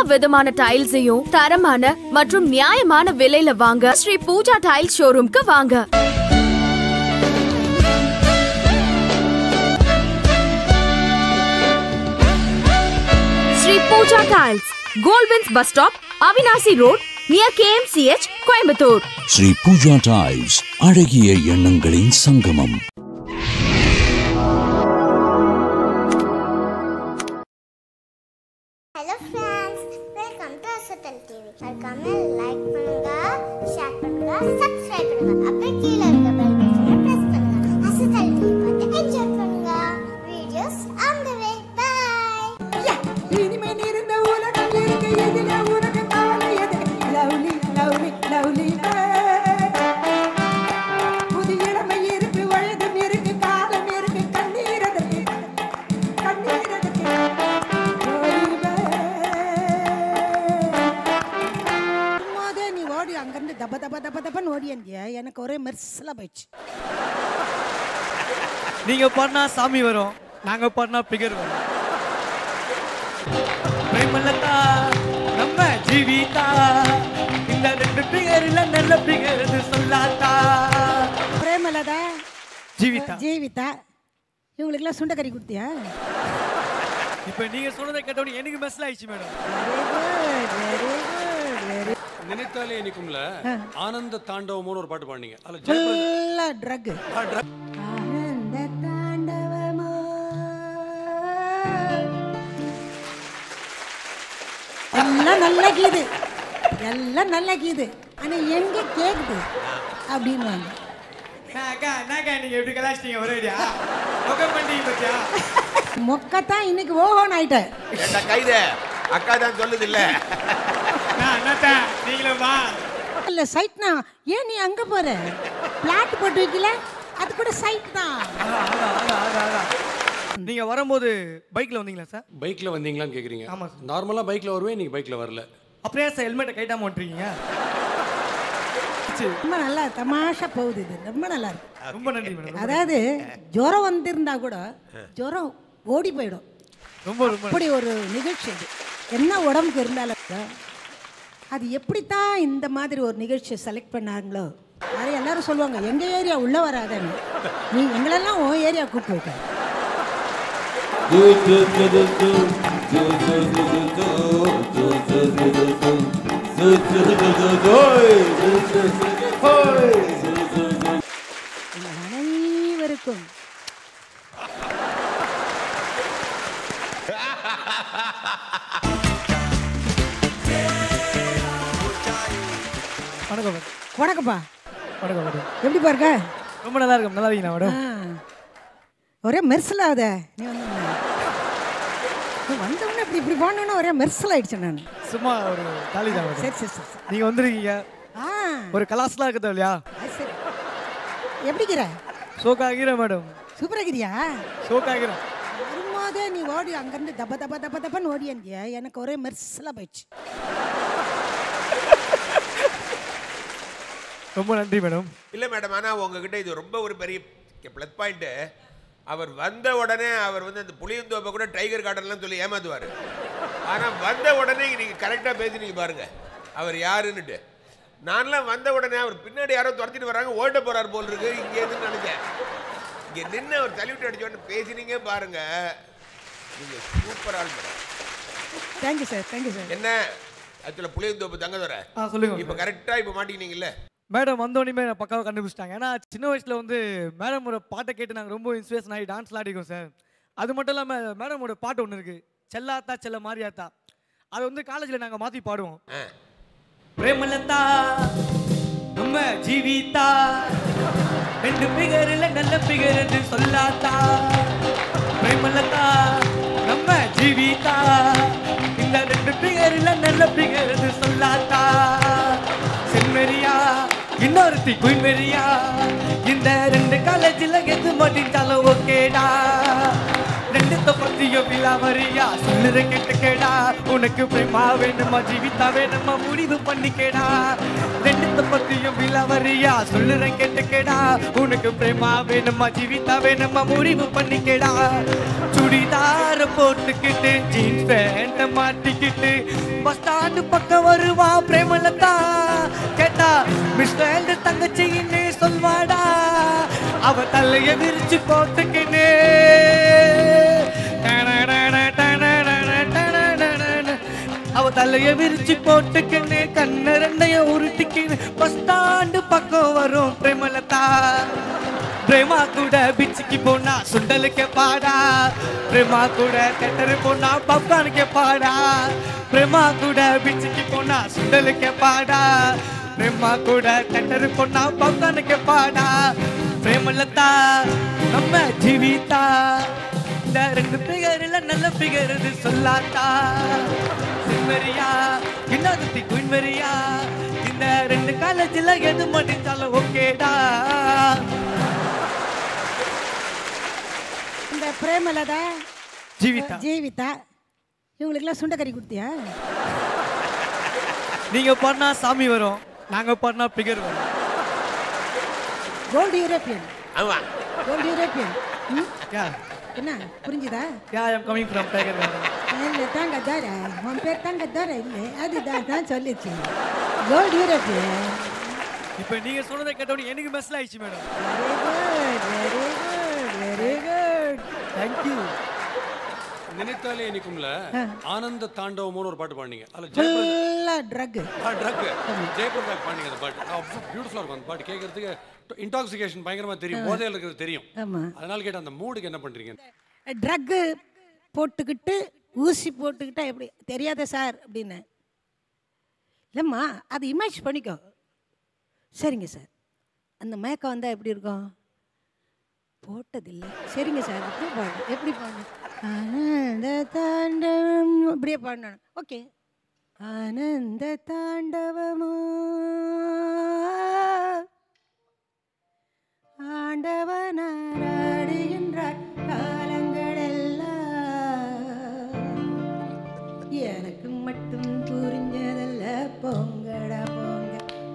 விதமான டைல்ஸையும் தரமான மற்றும் நியாயமான விலையில வாங்க ஸ்ரீ பூஜா டைல் ஷோரூம்க்கு வாங்க Sri Pooja tiles Goldwins bus stop Avinashi road near KMCH Coimbatore Sri Pooja tiles அழகிய எண்ணங்களின் சங்கமம் hello friends welcome to Asathal TV மறக்காம லைக் பண்ணுங்க ஷேர் பண்ணுங்க சப்ஸ்கிரைப் பண்ணுங்க அப்படியே கீழே இருக்க பெல் பட்டனை பிரஸ் பண்ணுங்க அசத்தல் டிவி பார்த்து என்ஜாய் பண்ணுங்க videos on the way bye இனிமேல் இருந்த உலகம் இருக்கு எதில உனக்கு கவலை எது லவ்லி லவ்லி லவ்லி புது இளமை இருக்கு வயதும் இருக்கு காலம் இருக்கு கண்ணீர் அதற்கு கண்ணீர் அதற்கு சும்மாதே நீ ஓடி அங்கிருந்து தப தப தப தபன்னு ஓடியந்தியா எனக்கு ஒரே மெர்சலா போயிடுச்சு நீங்க பண்ணா சாமி வரும் நாங்க பண்ணா பிகர் வரும் பிரேமலதா நம்ம ஜீவிதா இந்த ரெண்டு பிகர்ல நல்ல பிகர் சொல்லாதா பிரேமலதா ஜீவிதா ஜீவிதா இவங்களுக்கெல்லாம் சுண்டக்கறி கொடுத்தியா இப்ப நீங்க சொன்னதை கேட்டோன்னு எனக்கு மெஸ்ல ஆயிடுச்சு madam very good very good very நினைத்தாலே இனிக்கும்ல ஆனந்த தாண்டவமோன்னு ஒரு பாட்டு பாடினீங்க அதுல ஜெயபிரதா ஃபுல்லா ட்ரக் ஆனந்த தாண்டவமோ எல்லாம் நல்ல கீது எல்லாம் நல்ல கீது ஆனா எங்க கேக்குது அப்படின்வாங்க அக்கா என்னக்கா நீங்க எப்படி கலாச்சிட்டீங்க ஒரேடியா ஓகே பண்ணிட்டீங்க பத்தியா மொக்கத்தான் இன்னைக்கு ஓஹோன் ஆயிட்ட ஏண்டா கைது அக்கா தான் சொல்லுது இல்ல நான் என்னத்தா நீங்களும் வா இல்ல சைட்னா ஏன் நீ அங்க போற பிளாட் போட்டு வைக்கல அது கூட சைட் தான் நீங்க வரும்போது பைக்ல வந்தீங்களா சார் பைக்ல வந்தீங்களான்னு கேக்குறீங்க ஆமா சார். நார்மலா பைக்ல வருவேன் நீங்க பைக்ல வரல அப்படியே சார் ஹெல்மெட்டை கைட்டாம வந்துருக்கீங்க ரொம்ப நல்லா தமாஷா போகுது இது ரொம்ப நல்லா இருக்கு ரொம்ப நன்றி மேடம் அதாவது ஜுரம் வந்திருந்தா கூட ஜுரம் ஓடி போயிடும் ரொம்ப ரொம்ப அப்படி ஒரு நிகழ்ச்சி இது என்ன உடம்புக்கு இருந்தாலும் கூட, அது எப்படித்தான் இந்த மாதிரி ஒரு நிகழ்ச்சியை செலக்ட் பண்ணாங்களோ அது எல்லாரும் சொல்லுவாங்க எங்க ஏரியா உள்ள வராதன்னு நீ எங்களெல்லாம் உன் ஏரியா கூப்பிட்டு போயிட்ட உங்கள் அனைவருக்கும் வணக்கம் மேடம் வணக்கம்ப்பா வணக்கம் மேடம் எப்படி பாருங்க ரொம்ப நல்லா இருக்கும் நல்லா இருக்கீங்களா மேடம் ஒரே மெர்சல் ஆகுத நீ வந்து வந்தவொடனே இப்படி இப்படி போனோன்னே ஒரே மெர்சல் ஆயிடுச்சு நான் சும்மா ஒரு தாலி தான் மேடம் சரி சரி சரி சரி. நீங்க வந்திருக்கீங்க ஆ ஒரு கலாஸ்லாம் இருக்குது இல்லையா அது சரி எப்படிக்கிற ஷோக்காகிறேன் மேடம் சூப்பராகிறியா ஷோக்காகிறேன் வரும்போதே நீ ஓடி அங்கேருந்து தப தப தப தபன்னு ஓடியந்தியா எனக்கு ஒரே மெர்சலாக போயிடுச்சு ரொம்ப நன்றி மேடம் இல்ல மேடம் ஆனா உங்ககிட்ட இது ரொம்ப ஒரு பெரிய ப்ளஸ் பாயிண்ட் அவர் வந்த உடனே அவர் வந்து அந்த புளியந்தோப்பை கூட டைகர் கார்டன்லாம் சொல்லி ஏமாத்துவாரு ஆனா வந்த உடனே நீங்க கரெக்டா பேசினீங்க பாருங்க அவர் யாருன்னுட்டு நான்லாம் வந்த உடனே அவர் பின்னாடி யாரோ துரத்திட்டு வராங்க ஓட்ட போறாரு போல் இருக்கு இங்க எதுன்னு நினைச்சேன் இங்க நின்று அவர் சல்யூட் அடிச்ச உடனே பேசினீங்க பாருங்க நீங்க சூப்பர் ஆள் madam thank you sir thank you sir என்ன ஆக்சுவலாக புளியந்தோப்பு தங்கதுரை ஆ சொல்லுங்க இப்போ கரெக்டா இப்போ மாட்டிக்கினீங்கல்ல மேடம் வந்தோடனே நான் பக்காவாக கண்டுபிடிச்சிட்டாங்க ஏன்னா சின்ன வயசில் வந்து மேடமோட பாட்டை கேட்டு நாங்கள் ரொம்ப இன்ஸ்பிரேஷன் ஆகி டான்ஸ்லாம் ஆடிக்கோம் சார் அது மட்டும் இல்லாமல் மேடமோட பாட்டு ஒன்று இருக்குது செல்லாத்தா செல்ல மாரியாத்தா அது வந்து காலேஜில் நாங்கள் மாற்றி பாடுவோம் ஆ. பிரேமலதா நம்ம ஜீவிதா ரெண்டு பிகரில் நல்ல பிகர் சொல்லாத்தா பிரேமலதா நம்ம ஜீவிதா இந்த ரெண்டு பிகரில் நல்ல பிகர் சொல்லாத்தா செம்மறியா இன்னொருத்தி குயின்மெரியா இந்த ரெண்டு காலேஜில் எது மாட்டிட்டாலும் ஓகேடா ரெண்டு பத்தியும் விலாவரியா சொல்லுற கேட்டுக்கேடா உனக்கு பிரேமா வேணுமா ஜீவிதா வேணுமா முடிவு பண்ணிக்கேடா ரெண்டு பத்தியும் விலாவரியா சொல்லுற கேட்டுக்கேடா உனக்கு பிரேமா வேணுமா ஜீவிதா வேணுமா முடிவு பண்ணிக்கேடா சுடிதார போட்டுக்கிட்டு ஜீன்ஸ் பேண்ட மாட்டிக்கிட்டு பஸ் ஸ்டாண்டு பக்கம் வருவா பிரேமலதா கேட்டா மிஸ்டர் தங்கச்சின்னு சொல்வாடா அவ தலைய விரிச்சு போட்டுக்கின்னு அவ தலைய விரிச்சு போட்டுக்கின்னு கண்ண ரெண்டைய உருட்டிக்கின்னு பஸ் ஸ்டாண்டு பக்கம் வரும் பிரேமலதா பிரேமா கூட பிச்சுக்கு போனா சுண்டலுக்கு பாடா பிரேமா கூட தெட்டரு போனா பப்பானுக்கு பாடா பிரேமா கூட பிச்சுக்கு போனா சுண்டலுக்கு பாடா பிரேமா கூட தெட்டரு போனா பப்பானுக்கு பாடா பிரேமலதா நம்ம ஜீவிதா இந்த ரெண்டு பிகர்ல நல்ல பிகர் சொல்லாத்தா சின்மரியா இன்னொருத்தி குயின்மரியா இந்த ரெண்டு காலேஜ்ல எது மடிச்சாலும் ஓகேடா இந்த பிரேமலதா ஜீவிதா ஜீவிதா இவங்களுக்குலாம் சுண்டக்கறி கொடுத்தியா நீங்க பாடினா சாமி வரும் நாங்க பாடினா பிகர் வரும் கோல்டு யூரோப்பியன் ஆமா கோல்டு யூரோப்பியன் ம்? யா என்ன புரிஞ்சுதா yeah I am coming from tiger இல்லை தாங்க தர உன் பேர் தாங்க தர இல்லை அதுதான் தான் சொல்லிச்சு கோல்டு யூரோப்பியன் இப்போ நீங்க சொன்னதை கேட்டவொடனே எனக்கு மெஸ்ல ஆயிடுச்சு madam very good very good thank you நினைத்தாலே இனிக்கும்ல ஆனந்த தாண்டவமோன்னு ஒரு பாட்டு பாடினீங்க அதுல ஜெயபிரதா ஃபுல்லாக ட்ரக்கு ட்ரக் ஜெயபிரதா பாடினீங்க அந்த பாட்டு அவ்வளோ பியூட்டிஃபுல்லாக இருக்கும் அந்த பாட்டு கேட்கறதுக்கு இன்டாக்சிகேஷன் பயங்கரமா தெரியும் போதையில் இருக்கிறது தெரியும் ஆமாம் அதனால கேட்ட அந்த மூடுக்கு என்ன பண்றீங்க ட்ரக்கு போட்டுக்கிட்டு ஊசி போட்டுக்கிட்டா எப்படி தெரியாத சார் அப்படின்னு இல்லைம்மா அது இமேஜ் பண்ணிக்கோ சரிங்க சார் அந்த மயக்கம் வந்தால் எப்படி இருக்கும் போட்டதில்லை சரிங்க சார் அப்படியே பாடு எப்படி பாடு ஆனந்த தாண்டவம் அப்படியே பாடணும் ஓகே ஆனந்த தாண்டவமோ ஆண்டவனாடுகின்றார் காலங்களெல்லாம் எனக்கு மட்டும் புரிஞ்சதல்ல போங்கடா போங்க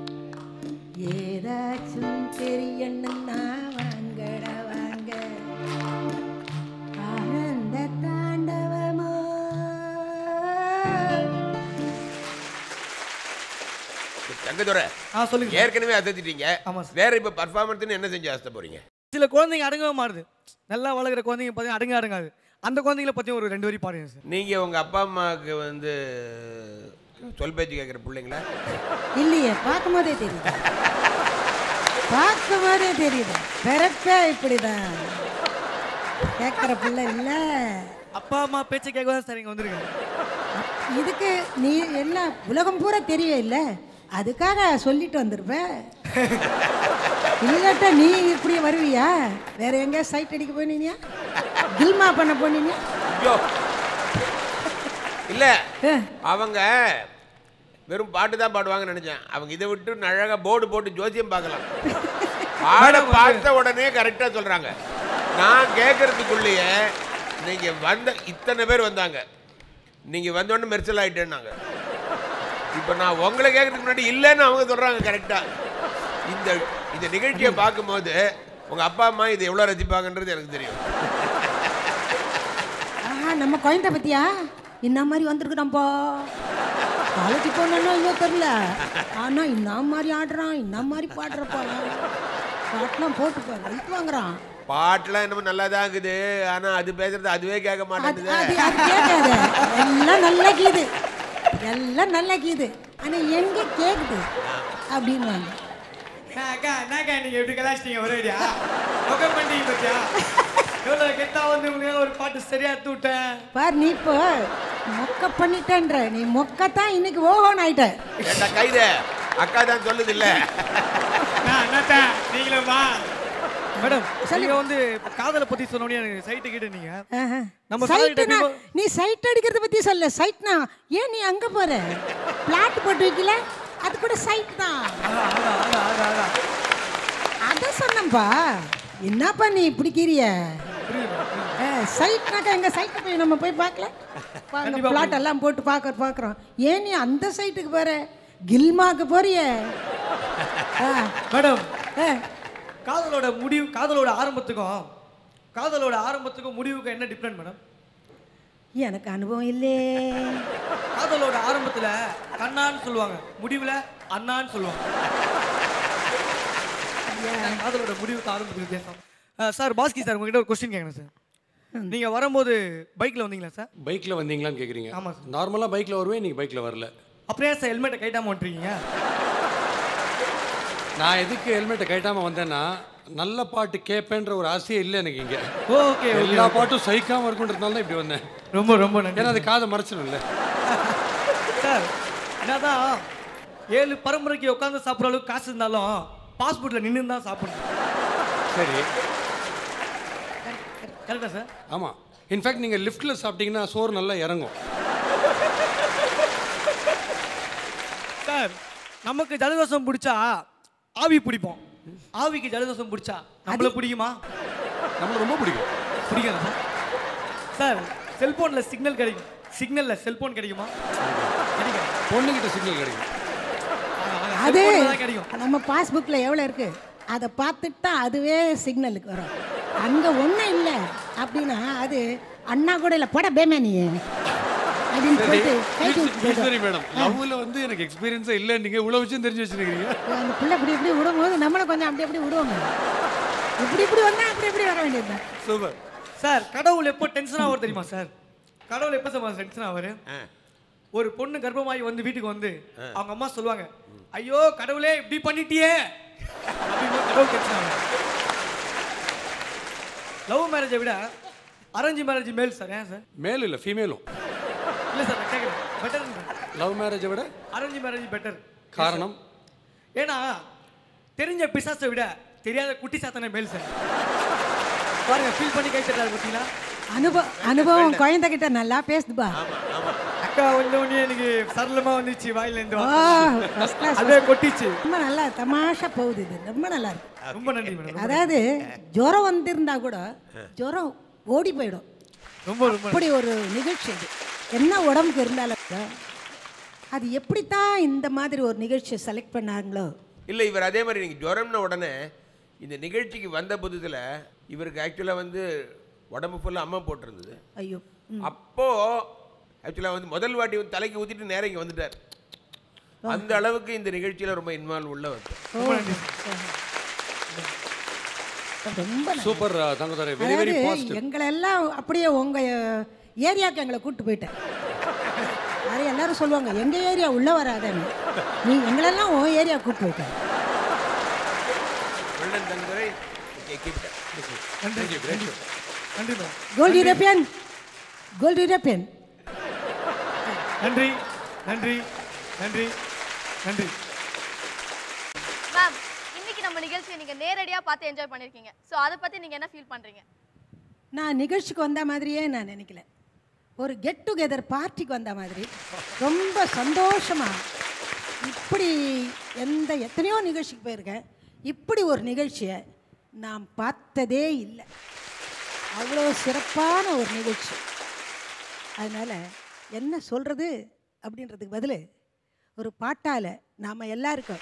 ஏதாச்சும் தெரியணும்னா வாங்கடா வாங்க ஆனந்த தாண்டவமோ தங்கதுரை ஆ சொல்லுங்க ஏற்கனவே அசத்திட்டீங்க ஆமா சார். வேற இப்ப பர்ஃபார்மன்ஸ்னு என்ன செஞ்சு ஆசை போறீங்க சில குழந்தைங்க அடங்கவே மாறுது நல்லா வளர்க்குற குழந்தைங்க பார்த்தீங்கன்னா அடங்க அடங்காது அந்த குழந்தைங்கள பற்றி ஒரு ரெண்டு வரி பாடுங்க சார் நீங்க உங்க அப்பா அம்மாவுக்கு வந்து சொல் பேச்சு கேட்குற பிள்ளைங்களா இல்லையே பார்க்கும் போதே தெரியுது பார்க்கும் போதே தெரியுது பிறப்பே இப்படிதான் கேட்குற பிள்ளை இல்லை அப்பா அம்மா பேச்சை கேட்க தான் சார் இங்கே வந்திருக்கேன் இதுக்கு நீ என்ன உலகம் பூரா தெரியவே இல்லை அதுக்காக சொல்லிட்டு வந்திருப்ப இல்லாட்டா நீ இப்படி வருவியா வேற எங்க சைட் அடிக்க போனீங்க கில்மா பண்ண போனீங்க ஐயோ இல்ல அவங்க வெறும் பாட்டு தான் பாடுவாங்கன்னு நினைச்சேன் அவங்க இதை விட்டு அழகா போர்டு போட்டு ஜோசியம் பார்க்கலாம் பாட பார்த்த உடனே கரெக்டா சொல்றாங்க நான் கேட்கறதுக்குள்ளேயே நீங்க வந்த இத்தனை பேர் வந்தாங்க நீங்க வந்த உடனே மெர்சல் ஆயிட்டேன்னாங்க இப்போ நான் உங்களை கேட்கறதுக்கு முன்னாடி இல்லைன்னு அவங்க சொல்றாங்க கரெக்டா இந்த இந்த நிகழ்ச்சியை பார்க்கும்போது உங்க அப்பா அம்மா இதை எவ்வளவு ரசிப்பாங்கன்றது எனக்கு தெரியும் ஆஹா நம்ம குழந்தை பத்தியா இந்த மாதிரி வந்திருக்குறான்ப்பா காலேஜ் போனோன்னா இன்னும் தெரில ஆனா இந்த மாதிரி ஆடுறான் இந்த மாதிரி பாடுறப்பா பாட்டெலாம் போட்டுப்பா வெயிட் வாங்குறான் பாட்டுலாம் என்னமோ நல்லா தான் இருக்குது ஆனா அது பேசுறது அதுவே கேட்க அது மாட்டேங்குது அது அது கேட்காது எல்லாம் நல்லா கீது எல்லாம் நல்லா கீது ஆனா எங்க கேக்குது அப்படின்னு அக்கா என்னக்கா நீங்க எப்படி கலாச்சிட்டீங்க ஒரே ஐடியா ஓகே பண்ணிட்டீங்க பத்தியா எவ்வளோ கெத்தா வந்து உங்களுக்கு ஒரு பாட்டு சரியா எடுத்து விட்டேன் பார் நீ இப்போ மொக்க பண்ணிட்டேன்ற நீ மொக்கத்தான் இன்னைக்கு ஓஹோன்னு ஆயிட்ட ஏண்டா கைத அக்கா தான் சொல்லுது இல்ல நான் என்னத்தேன் நீங்களும் வா மேடம் நீங்க வந்து இப்ப காதலை பத்தி சொன்னோடனே எனக்கு சைட்டு கிட்ட நீங்க ஆஹா. நம்ம சைட்டுனா காலேஜ் நீ சைட் அடிக்கிறத பத்தி சொல்ல சைட்னா ஏன் நீ அங்க போற பிளாட் போட்டு வைக்கல அது கூட சைட் தான் அத சொன்னப்பா என்னப்பா நீ இப்படி கீரிய சைட்னாக்கா எங்க சைட்டு போய் நம்ம போய் பார்க்கல கண்டிப்பா பிளாட் எல்லாம் போட்டு பார்க்க பார்க்குறோம் ஏன் நீ அந்த சைட்டுக்கு போற கில்மாக்கு போறிய மேடம் ஆ, காதலோட முடிவு காதலோட ஆரம்பத்துக்கும் காதலோட ஆரம்பத்துக்கும் முடிவுக்கும் என்ன டிஃப்ரெண்ட் மேடம் எனக்கு அனுபவம் இல்லையே காதலோட ஆரம்பத்துல கண்ணான்னு சொல்லுவாங்க முடிவுல அண்ணான்னு சொல்லுவாங்க காதலோட முடிவுக்கு ஆரம்பத்துக்கு வித்தியாசம் அஹ், சார் பாஸ்கி சார் உங்ககிட்ட ஒரு கொஸ்டின் கேட்கணும் சார் நீங்க வரும்போது பைக்ல வந்தீங்களா சார் பைக்கில் வந்தீங்களான்னு கேட்குறீங்க ஆமா சார். நார்மலாக பைக்கில் வருவேன் நீங்கள் பைக்கில் வரல அப்படியே சார் ஹெல்மெட்டை கைட்டாம வந்துருக்கீங்க நான் எதுக்கு ஹெல்மெட்டை கட்டாமல் வந்தேன்னா நல்ல பாட்டு கேட்பேன்ற ஒரு ஆசையே இல்லை எனக்கு இங்கே ஓகே எல்லா பாட்டும் சகிக்காமல் இருக்குன்றதுனால தான் இப்படி வந்தேன் ரொம்ப ரொம்ப நன்றி ஏன்னா அது காதை மறைச்சிடும்ல சார் என்னதான் ஏழு பரம்பரைக்கு உட்காந்து சாப்பிட்ற அளவுக்கு காசு இருந்தாலும் பாஸ்போர்ட்ல நின்று தான் சாப்பிடணும் சரி கரெக்டா சார் ஆமாம் இன்ஃபேக்ட் நீங்கள் லிஃப்ட்டில் சாப்பிட்டீங்கன்னா சோறு நல்லா இறங்கும் சார் நமக்கு ஜலதோஷம் பிடிச்சா ஆவி பிடிப்போம் ஆவிக்கு ஜலதோஷம் பிடிச்சா நம்மள பிடிக்குமா நம்மளுக்கு ரொம்ப பிடிக்கும் பிடிக்காது சார் சார் செல்போன்ல சிக்னல் கிடைக்கும் சிக்னல்ல செல்போன் கிடைக்குமா கிடைக்காது பொண்ணுகிட்ட சிக்னல் கிடைக்கும் அது செல்போன்ல தான் கிடைக்கும் நம்ம பாஸ்புக்கில் எவ்வளோ இருக்கு அதை பார்த்துட்டு தான் அதுவே சிக்னலுக்கு வரும் அங்கே ஒன்றும் இல்லை அப்படின்னா அது அண்ணா கூட இல்லை போட பேமே நீ அப்படின்னு சொல்லிட்டு கைட்டு விட்டு போயிடும். சரி மேடம் லவ்வில் வந்து எனக்கு எக்ஸ்பீரியன்ஸே இல்லை நீங்கள் இவ்வளோ விஷயம் தெரிஞ்சு வச்சுருக்கீங்க அந்த பிள்ளை இப்படி இப்படி விடும்போது நம்மளும் கொஞ்சம் அப்படி அப்படி விடுவோம் இப்படி இப்படி வந்தால் அப்படி இப்படி வர வேண்டியது சூப்பர் சார் கடவுள் எப்போ டென்ஷன் ஆகும் தெரியுமா சார் கடவுள் எப்போ சார் டென்ஷன் ஆவாரு ஒரு பொண்ணு கர்ப்பமாகி வந்து வீட்டுக்கு வந்து அவங்க அம்மா சொல்லுவாங்க ஐயோ கடவுளே இப்படி பண்ணிட்டியே அப்படின்னு கடவுள் டென்ஷன் ஆகும் லவ் மேரேஜை விட அரேஞ்ச் மேரேஜ் மேல் சார் ஏன் சார் மேல் இல்லை ஃபீமேலும் இல்லை சார் நான் கேட்குறேன் பெட்டர் லவ் மேரேஜை விட அரேஞ்ச் மேரேஜ் பெட்டர் காரணம் ஏன்னா தெரிஞ்ச பிசாசை விட தெரியாத குட்டி சாத்தனை மேல் சார் பாருங்க ஃபீல் பண்ணி கை தட்டாரு பார்த்தீங்களா அனுபவம் அனுபவம் குழந்தைகிட்ட நல்லா பேசுதுப்பா அக்கா வந்த உடனே எனக்கு சரளமா வந்துச்சு வாயில இருந்து ஓ ஃபர்ஸ்ட் கிளாஸ் அதே கொட்டிச்சு ரொம்ப நல்லா தமாஷா போகுது இது ரொம்ப நல்லா இருக்கு ரொம்ப நன்றி மேடம் அதாவது ஜுரம் வந்திருந்தா கூட ஜுரம் ஓடி போயிடும் ரொம்ப ரொம்ப அப்படி ஒரு நிகழ்ச்சி இது என்ன உடம்புக்கு இருந்தாலும் கூட, அது எப்படித்தான் இந்த மாதிரி ஒரு நிகழ்ச்சியை செலக்ட் பண்ணாங்களோ இல்லை இவர் அதே மாதிரி நீங்கள் ஜுரம்ன உடனே இந்த நிகழ்ச்சிக்கு வந்த புதுசில் இவருக்கு ஆக்சுவலாக வந்து உடம்பு ஃபுல்லாக அம்மா போட்டிருந்தது ஐயோ அப்போ ஆக்சுவலாக வந்து முதல் வாட்டி வந்து தலைக்கு ஊற்றிட்டு நேரம் இங்கே வந்துட்டார் அந்த அளவுக்கு இந்த நிகழ்ச்சியில் ரொம்ப இன்வால்வ் உள்ளவர் ரொம்ப நன்றி ரொம்ப நல்லா. சூப்பர் தங்கதாரை வெரி வெரி அதாவது பாசிட்டிவ் எங்களை எல்லாம் அப்படியே உங்க ஏரியாவுக்கு எங்களை கூட்டு போயிட்டேன் அது எல்லாரும் சொல்லுவாங்க எங்க ஏரியா உள்ள வராதேன்னு நீ எங்களெல்லாம் உன் ஏரியா கூட்டு போயிட்டேன் வெள்ளன் தங்குதுரை கிட்ட நன்றி நன்றி நன்றி madam gold European gold European நன்றி நன்றி நன்றி நன்றி மேம் இன்னைக்கு நம்ம நிகழ்ச்சியை நீங்க நேரடியா பார்த்து என்ஜாய் பண்ணிருக்கீங்க சோ அதை பத்தி நீங்க என்ன ஃபீல் பண்றீங்க நான் நிகழ்ச்சிக்கு வந்த மாதிரியே நான் நினைக்கல ஒரு கெட் டுகெதர் பார்ட்டிக்கு வந்த மாதிரி ரொம்ப சந்தோஷமா இப்படி எந்த எத்தனையோ நிகழ்ச்சிக்கு போயிருக்கேன் இப்படி ஒரு நிகழ்ச்சியை நான் பார்த்ததே இல்லை அவ்வளோ சிறப்பான ஒரு நிகழ்ச்சி அதனால் என்ன சொல்கிறது அப்படின்றதுக்கு பதில் ஒரு பாட்டால் நாம் எல்லாருக்கும்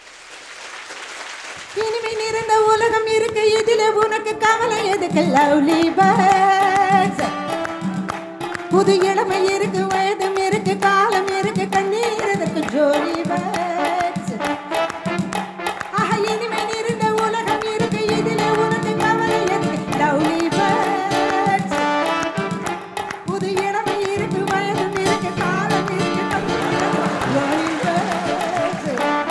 இனிமை நிறைந்த உலகம் இருக்கு இதுல உனக்கு கவலை எதுக்கு லவ்லி பேர்ட்ஸ் புது இளமை இருக்கு வயதும் இருக்கு காலம் இருக்கு கண்ணீர் எதுக்கு ஜோலி பேர்ட்ஸ் ஆஹா இனிமை நிறைந்த உலகம் இருக்கு இதுல உனக்கு கவலை எதுக்கு லவ்லி பேர்ட்ஸ் புது இளமை இருக்கு வயதும் இருக்கு காலம் இருக்கு கண்ணீர் எதுக்கு ஜோலி பேர்ட்ஸ்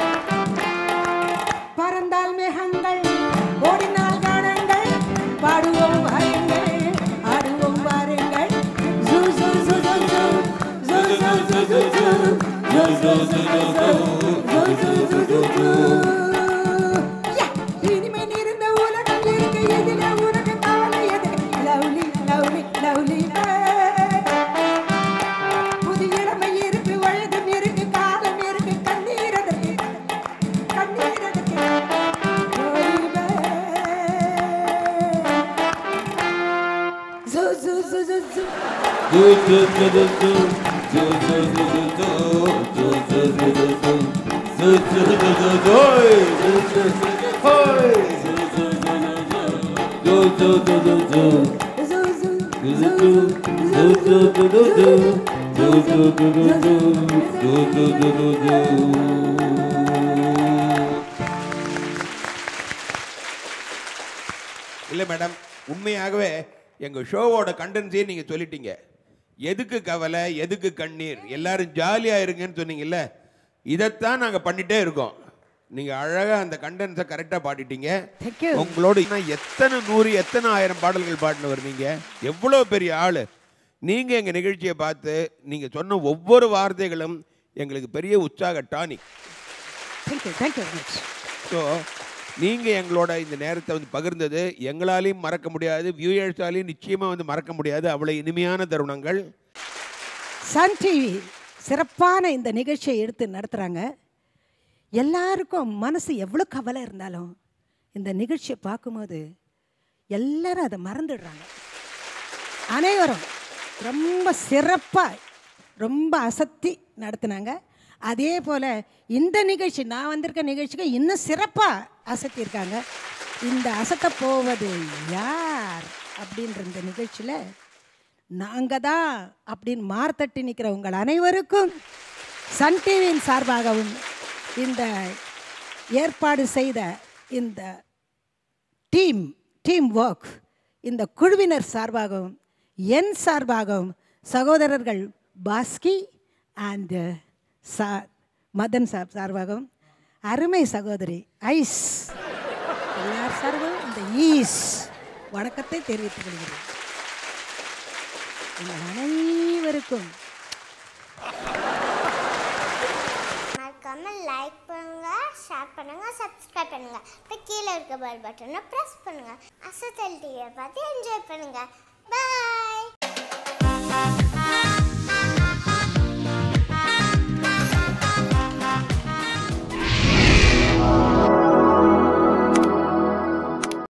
பறந்தால் மேகங்கள் ஓடினால் காணங்கள் பாடுவோம் வாருங்கள் ஆடுவோம் வாருங்கள் ஜூ ஜூ ஜூ ஜூ ஜூ. ஜூ ஜூ ஜூ ஜூ ஜூ. ஜூ ஜூ ஜூ ஜூ ஜூ. ஜூ ஜூ ஜூ ஜூ ஜூ. யா! இனிமை நிறைந்த உலகம் இருக்கு எதில உனக்கு கவலை எதுக்கு லவ்லி லவ்லி லவ்லி புது இளமை இருக்கு வயதும் இருக்கு காலம் இருக்கு கண்ணீர் அதற்கு கண்ணீர் அதற்கு ஜூ ஜூ ஜூ ஜூ ஜூ இல்லை மேடம் உண்மையாகவே எங்கள் ஷோவோட கண்டென்ஸையே நீங்கள் சொல்லிட்டீங்க எதுக்கு கவலை எதுக்கு கண்ணீர் எல்லாரும் ஜாலியாக இருங்கன்னு சொன்னீங்கல்ல இதைத்தான் நாங்கள் பண்ணிட்டே இருக்கோம் நீங்கள் அழகாக அந்த கண்டென்ஸை கரெக்டாக பாடிட்டீங்க Thank you. உங்களோட இன்னும் எத்தனை நூறு எத்தனை ஆயிரம் பாடல்கள் பாடினவர் நீங்கள் எவ்வளோ பெரிய ஆள் நீங்கள் எங்கள் நிகழ்ச்சியை பார்த்து நீங்கள் சொன்ன ஒவ்வொரு வார்த்தைகளும் எங்களுக்கு பெரிய உற்சாக tonic thank you thank you much so நீங்கள் எங்களோட இந்த நேரத்தை வந்து பகிர்ந்தது எங்களாலையும் மறக்க முடியாது வியூயர்ஸாலையும் நிச்சயமாக வந்து மறக்க முடியாது அவ்வளோ இனிமையான தருணங்கள் சன் டிவி சிறப்பான இந்த நிகழ்ச்சியை எடுத்து நடத்துகிறாங்க எல்லாருக்கும் மனசு எவ்வளோ கவலை இருந்தாலும் இந்த நிகழ்ச்சியை பார்க்கும்போது எல்லாரும் அதை மறந்துடுறாங்க அனைவரும் ரொம்ப சிறப்பாக ரொம்ப அசத்தி நடத்துனாங்க அதே போல் இந்த நிகழ்ச்சி நான் வந்திருக்க நிகழ்ச்சிக்கு இன்னும் சிறப்பாக அசத்தியிருக்காங்க இந்த அசத்த போவது யார் அப்படின்ற இந்த நிகழ்ச்சியில் நாங்கள் தான் அப்படின்னு மார்த்தட்டி நிற்கிற உங்கள் அனைவருக்கும் சன் டிவியின் சார்பாகவும் இந்த ஏற்பாடு செய்த இந்த டீம் டீம் ஒர்க் இந்த குழுவினர் சார்பாகவும் என் சார்பாகவும் சகோதரர்கள் Bhaski and saw Madan sir சார்பாகவும் அருமை சகோதரி ஐஸ் எல்லார் சார்பாகவும் இந்த ஈஸ் வணக்கத்தை தெரிவித்துக் கொள்கிறேன் உங்கள் அனைவருக்கும் மறக்காம லைக் பண்ணுங்க ஷேர் பண்ணுங்க சப்ஸ்கிரைப் பண்ணுங்க அப்புறம் கீழே இருக்க பெல் பட்டனை ப்ரெஸ் பண்ணுங்க அசத்தல் டிவியை பார்த்து என்ஜாய் பண்ணுங்க பாய்